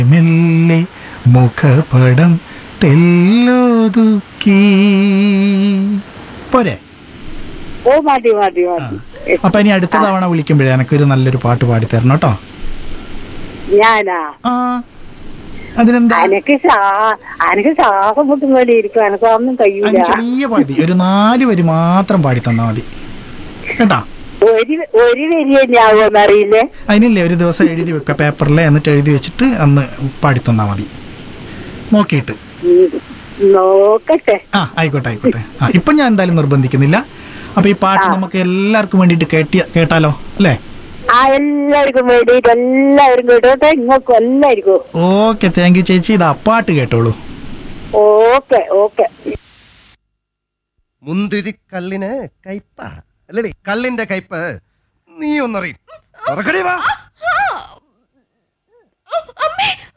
മെല്ലെ മുഖപടം തെല്ലൊതുക്കി പോരെ ഓ മതി മതി മതി അപ്പൊ ഇനി അടുത്ത തവണ വിളിക്കുമ്പോഴേ എനക്കൊരു നല്ലൊരു പാട്ട് പാടി തരണം കേട്ടോ ഞാനാ ആ അതിനെന്താ അനക്ക് സാ അനക്ക് ശ്വാസം മുട്ടും പോലെ ഇരിക്കും എനക്ക് ഒന്നും കഴിയൂല അതിന് ചെറിയ പാടി ഒരു നാല് വരി മാത്രം പാടി തന്നാ മതി കേട്ടാ ഒരു ഒരു വരി തന്നെയാവുമെന്ന് അറിയില്ലേ അതിനില്ലേ ഒരു ദിവസം എഴുതി വെക്ക പേപ്പറിൽ എന്നിട്ട് എഴുതി വെച്ചിട്ട് അന്ന് പാടി തന്നാ മതി നോക്കിയിട്ട് ഉം, നോക്കട്ടെ ആ ആയിക്കോട്ടെ ആയിക്കോട്ടെ ആ ഇപ്പൊ ഞാൻ എന്തായാലും നിർബന്ധിക്കുന്നില്ല അപ്പൊ ഈ പാട്ട് നമുക്ക് എല്ലാവർക്കും വേണ്ടിയിട്ട് കേട്ടി കേട്ടാലോ അല്ലേ ആ എല്ലാവർക്കും വേണ്ടിയിട്ട് എല്ലാവരും കേട്ടോട്ടെ ഇങ്ങോട്ടും എല്ലാവർക്കും ഓക്കെ താങ്ക് യു ചേച്ചി ഇതാ പാട്ട് കേട്ടോളൂ ഓക്കെ ഓക്കെ മുന്തിരിക്കല്ലിന് കയ്പ അല്ലടി കല്ലിന്റെ കയ്പ് നീ ഒന്നറിയും തുറക്കടി വാ അമ്മേ